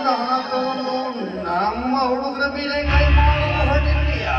ಹಣ ತಗೊಂಡು ನಮ್ಮ ಹುಡುಗರ ಮೇಲೆ ಕೈ ಮಾಡಲು ಹೊರಟಿರ್ತೀಯ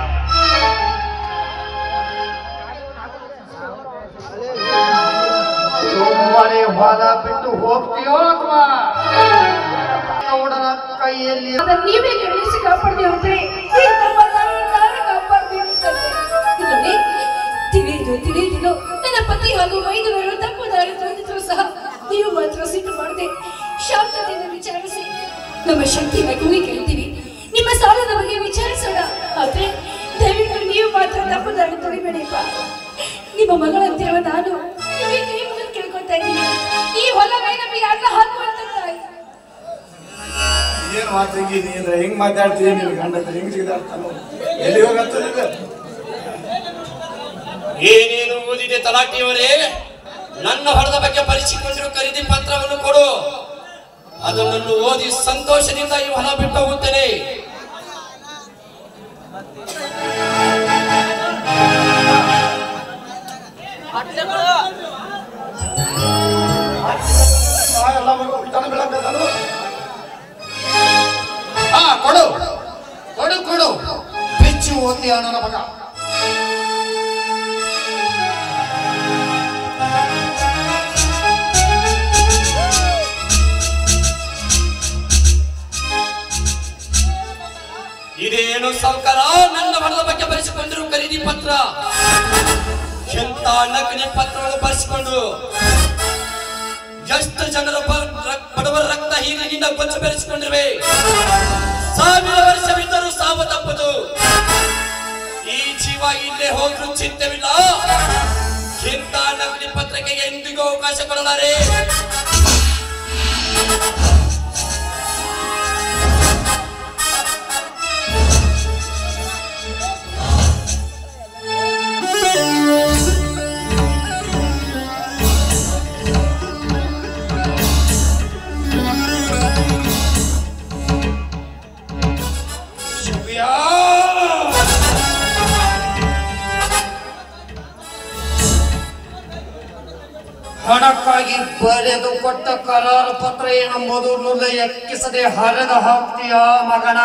ಸುಮ್ಮನೆ ಹೊಲ ಬಿಟ್ಟು ಹೋಗ್ತೀಯೋ ಅಥವಾ ಗೌಡನ ಕೈಯಲ್ಲಿ ಅದನ್ನ ನೀವೇ ಗಮನಿಸಿ ಕಾಪಾಡಿ ಹೋದ್ರೆ ಈ ನಮ್ಮ ನಾಡ ಕಾಪಾಡಬೇಕಂತೆ ಇದನ್ನೇ ತಿಳಿದು ತಿಳಿದಿಲ್ಲ ನನ್ನ ಪತಿ ಹಾಗೂ ಮೈದುನರು ತಪ್ಪು ದಾರಿ ತಿಳಿದಿದ್ರು ಸಹ ನೀವು ಮಾತ್ರ ಸಿಟ್ಟು ಮಾಡದೆ ಶಾಂತತೆಯಿಂದ ವಿಚಾರಿಸಿ ನಮ್ಮ ಶಕ್ತಿ ಮಗುವಿ ಕೇಳ್ತೀವಿ ನಿಮ್ಮ ಸಾಲದ ಬಗ್ಗೆ ವಿಚಾರಿಸೋಣ ಆದ್ರೆ ದಯವಿಟ್ಟು ನೀವು ಮಾತ್ರ ತಪ್ಪು ದಾರಿ ತುಳಿಬೇಡಿಪ್ಪ ನಿಮ್ಮ ಮಗಳಂತಿರುವ ನಾನು ನಿಮಗೆ ಕೈ ಮುಗಿದು ಕೇಳ್ಕೊತಾ ಇದ್ದೀನಿ ಈ ಹೊಲವೇ ನಮಗೆ ಅನ್ನ ಹಾಕುವಂತ ತಾಯಿ ಏನ್ ಮಾತಂಗಿ ನೀ ಅಂದ್ರೆ ಹೆಂಗ್ ಮಾತಾಡ್ತೀಯ ನೀನು ಗಂಡ ಹತ್ರ ಹೆಂಗ್ ಸಿಗದಾಡ್ತಾನೋ ಎಲ್ಲಿ ಹೋಗತ್ತದ ಏನೇನು ಓದಿದೆ ತಲಾಟಿಯವರೇ ನನ್ನ ಹೊಡೆದ ಬಗ್ಗೆ ಪರಿಚಿಕೊಂಡಿರುವ ಖರೀದಿ ಪತ್ರವನ್ನು ಕೊಡು ಅದನ್ನು ಓದಿ ಸಂತೋಷದಿಂದ ಈ ಹೊಲ ಬಿಟ್ಟು ಹೋಗುತ್ತೇನೆ ಎಲ್ಲ ಉಲ್ಟಾನ ಬೀಳಕತ್ತಾನು ಹಾ ಕೊಡು ಕೊಡು ಕೊಡು ಬಿಚ್ಚು ಓದಿ ನನ್ನ ಮಗ ಇದೇನು ಸಾವುಕಾರ ನನ್ನ ಹೊಲದ ಬಗ್ಗೆ ಬರೆಸಿಕೊಂಡಿರುವ ಖರೀದಿ ಪತ್ರ ಎಂತ ನಕಲಿ ಪತ್ರವನ್ನು ಬರೆಸಿಕೊಂಡು ಎಷ್ಟು ಜನರ ಬ- ರ- ಬಡವರ ರಕ್ತ ಹೀರಿನಿಂದ ಕೊಂಚ ಬೆರೆಸಿಕೊಂಡಿರುವೆ ಸಾವಿರ ವರ್ಷವಿದ್ದರೂ ಸಾವು ತಪ್ಪದು ಈ ಜೀವ ಇಲ್ಲೇ ಹೋದ್ರೂ ಚಿಂತೆವಿಲ್ಲ ಇಂಥ ನಕಲಿ ಪತ್ರಕ್ಕೆ ಎಂದಿಗೂ ಅವಕಾಶ ಕೊಡಲಾರೆ ಶಿವ್ಯಾ! ಹಣಕ್ಕಾಗಿ ಬರೆದು ಕೊಟ್ಟ ಕರಾರ ಪತ್ರ ಏನು ಮೊದಲು ಎಕ್ಕಿಸದೆ ಹರಿದು ಹಾಕ್ತೀಯ ಮಗನ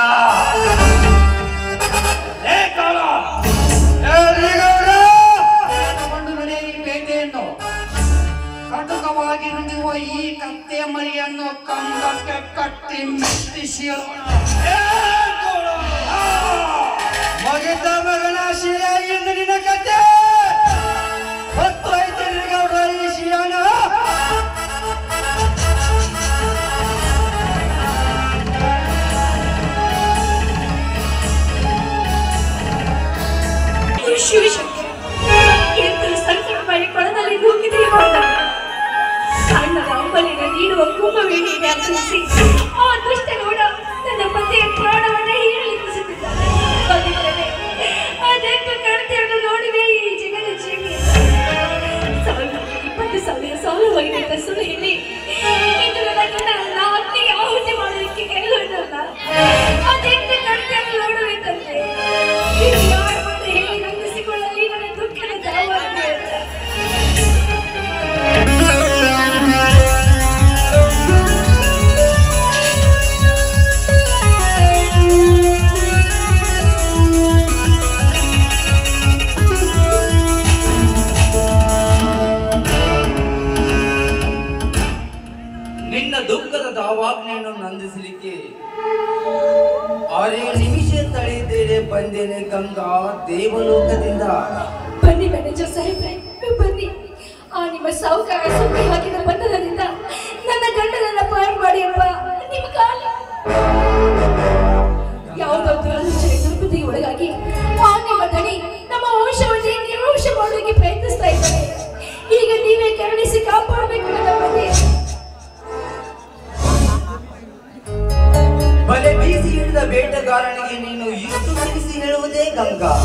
ಏ ಕಾಲ! ಏ ರೀಗೌಡ! ತಗೊಂಡು ನಡೆ ಈ ಬೇಟೆಯನ್ನು ಕಟುಕವಾಗಿ ನುಡಿಯುವ ಈ ಕತ್ತೆ ಮರಿಯನ್ನು ಕಂಬಕ್ಕೆ ಕಟ್ಟಿ ಮೆಟ್ಟಿಸಿ ಮಗಿತ ಮಗನ ಶಿಯ ಎಂದು ನಿನ್ನ ಕತೆ ಹೊತ್ತು ಐತೆ ನಿನಗೌಡ್ರ ಈ ಶಿಯಾನ ಶಿವಶಂಕರ ಎಂತ ಸಂಕಟಮಯ ಕೊಳದಲ್ಲಿ ನೂಕಿದೆ ಅಣ್ಣನ ಅಂಬಲಿನ ನೀಡುವ ಕುಂಭವೇಣಿಯನ್ನು ಅರ್ಥಿಸಿ ಆ ದುಷ್ಟಗೌಡ ನನ್ನ ಪತಿಯ ಪ್ರಾಣವನ್ನ ಹೀರಲಿಕ್ಕಿಸುತ್ತಿದ್ದಾನೆ ಬಂದಿದ್ದೇನೆ ಅದೆಂದು ಕಣತೆಯನ್ನು ನೋಡಿದೆ ಈ ಜಗದ ಜೀವಿ ಸಾವಿರ ಇಪ್ಪತ್ತು ಸಾವಿರ ಸಾಲವಾಗಿದೆ ಅಂತ ಸುಳ್ಳು ಹೇಳಿ ಇದು ನನ್ನ ಗಂಡನನ್ನ ಅಗ್ನಿಗೆ ಆಹುತಿ ಮಾಡಲಿಕ್ಕೆ ಕೈಗೊಂಡಲ್ಲ ಅದೆಂದು ಕಣತೆಯನ್ನು ನೋಡಬೇಕಂತೆ ಇದು ಯಾರ ಮುಂದೆ ಹೇಳಿ ನಂಬಿಸಿಕೊಳ್ಳಲಿ ನನ್ನ ದುಃಖದ ದಾವಾಗಿದೆ ಅಂತ ನಿನ್ನ ದುಃಖದ ದಾವಾಜ್ಞೆಯನ್ನು ನಂದಿಸಲಿಕ್ಕೆ ಆರೇ ನಿಮಿಷ ತಡೆಯಿದ್ದೇನೆ ಬಂದೇನೆ ಗಂಗಾ ದೇವಲೋಕದಿಂದ ಬನ್ನಿ ಮ್ಯಾನೇಜರ್ ಸಾಹೇಬ್ರೆ ಬನ್ನಿ ಆ ನಿಮ್ಮ ಸಾಹುಕಾರ ಸುದ್ದಿ ಹಾಕಿದ ಬಂಧನದಿಂದ ನನ್ನ ಗಂಡನನ್ನ ಪಾರು ಮಾಡಿ ಅಪ್ಪ ನಿಮ್ಮ ಕಾಲ ಯಾವುದಾದ್ರೂ ಆಲೋಚನೆ ದುರ್ಬುದ್ಧಿಗೆ ಒಳಗಾಗಿ ಆ ನಿಮ್ಮ ದಣಿ ನಮ್ಮ ವಂಶವನ್ನೇ ನಿರ್ವಂಶ ಮಾಡೋಕೆ ಪ್ರಯತ್ನಿಸ್ತಾ ಇದ್ದಾರೆ ಈಗ ನೀವೇ ಕರುಣಿಸಿ ಕಾಪಾಡಬೇಕು ನನ್ನ ಪತಿ ಬಲೆ ಬೀಸಿ ಹಿಡಿದ ಬೇಟೆಗಾರನಿಗೆ ನೀನು ಇಷ್ಟು ತಿಳಿಸಿ ಹೇಳುವುದೇ ಗಂಗಾ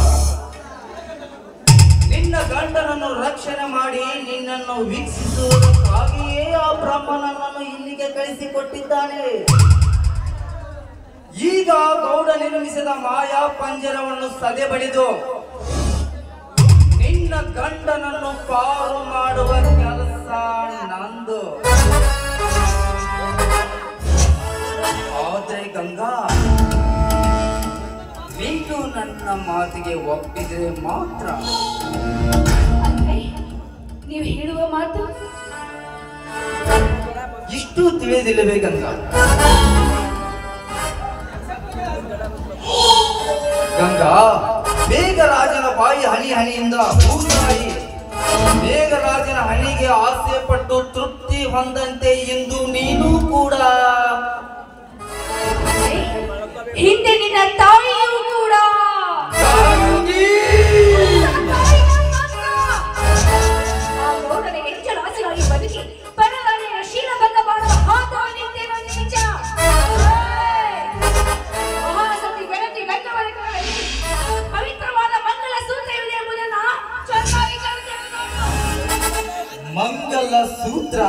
ನಿನ್ನ ಗಂಡನನ್ನು ರಕ್ಷಣೆ ಮಾಡಿ ನಿನ್ನನ್ನು ವೀಕ್ಷಿಸುವುದಕ್ಕಾಗಿಯೇ ಆ ಬ್ರಾಹ್ಮಣನನ್ನು ಇಲ್ಲಿಗೆ ಕಳಿಸಿಕೊಟ್ಟಿದ್ದಾನೆ ಈಗ ಗೌಡ ನಿರ್ಮಿಸಿದ ಮಾಯಾ ಪಂಜರವನ್ನು ಸದೆ ಬಡಿದು ನಿನ್ನ ಗಂಡನನ್ನು ಪಾರು ಮಾಡುವ ಕೆಲಸ ನಂದು ಆದ್ರೆ ನನ್ನ ಮಾತಿಗೆ ಒಪ್ಪಿದರೆ ಮಾತ್ರ ಅಂದ್ರೆ ನೀವು ಹೇಳುವ ಮಾತು ಇಷ್ಟು ತಿಳಿದಿಲ್ಲವೇ ಗಂಗಾ ಗಂಗಾ ಮೇಘರಾಜನ ಬಾಯಿ ಹನಿ ಹನಿಯಿಂದ ಹೂತಾಯಿ ಮೇಘರಾಜನ ಹನಿಗೆ ಆಸೆ ಪಟ್ಟು ತೃಪ್ತಿ ಹೊಂದಂತೆ ಎಂದು ನೀನು ಕೂಡ ಅಂದ್ರೆ ಹಿಂದೆ ನಿನ್ನ ತಾಯಿಯೂ ಕೂಡ ಆ ಗೌಡನಿಗೆ ಹೆಚ್ಚು ರಾಸಿಯಾಗಿ ಬದುಕಿ ಪರವಾಣಿಯ ಶೀಲಭಂಗ ಮಾಡುವ ಹಾತವನಿದ್ದೇನೋ ನಿಜ ಏಯ್! ಮಹಾಸತಿ ಗೆಳತಿ ಗಂಗವರೆಗಳಲ್ಲಿ ಪವಿತ್ರವಾದ ಮಂಗಲ ಸೂತ್ರವಿದೆ ಎಂಬುದನ್ನ ಚೆನ್ನಾಗಿ ಕಲಿತಿರುವುದು. ಮಂಗಲ ಸೂತ್ರ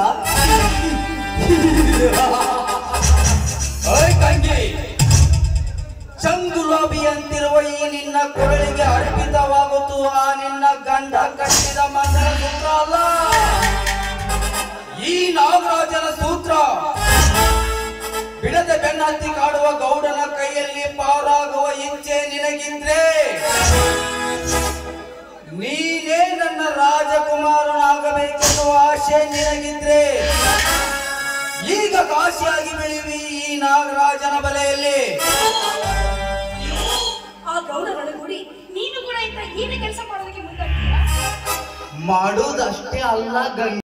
ಓಯ್ ತಂಗಿ ಚಂಗುಲಾಬಿ ಅಂತಿರುವ ಈ ನಿನ್ನ ಕೊರಳಿಗೆ ಅರ್ಪಿತವಾಗುತ್ತು ಆ ನಿನ್ನ ಗಂಡ ಕಟ್ಟಿದ ಮಂಗಲ ಸೂತ್ರ ಅಲ್ಲ ಈ ನಾಗರಾಜನ ಸೂತ್ರ ಬಿಡದೆ ಬೆನ್ನತ್ತಿ ಕಾಡುವ ಗೌಡನ ಕೈಯಲ್ಲಿ ಪಾರಾಗುವ ಇಚ್ಛೆ ನಿನಗಿದ್ರೆ ನೀನೇ ನನ್ನ ರಾಜಕುಮಾರನಾಗಬೇಕೆನ್ನುವ ಆಶೆ ನಿನಗಿದ್ರೆ ಈಗ ಕಾಶಿಯಾಗಿ ಬೆಳೆಯುವಿ ಈ ನಾಗರಾಜನ ಬಲೆಯಲ್ಲಿ ಆ ಗೌಡರೊಳಗೂಡಿ ನೀನು ಕೂಡ ಇಂಥ ಹೀನ ಕೆಲಸ ಮಾಡೋದಕ್ಕೆ ಮುಂದಾಗ್ತೀರಾ ಮಾಡುವುದಷ್ಟೇ ಅಲ್ಲ ಗಂಗ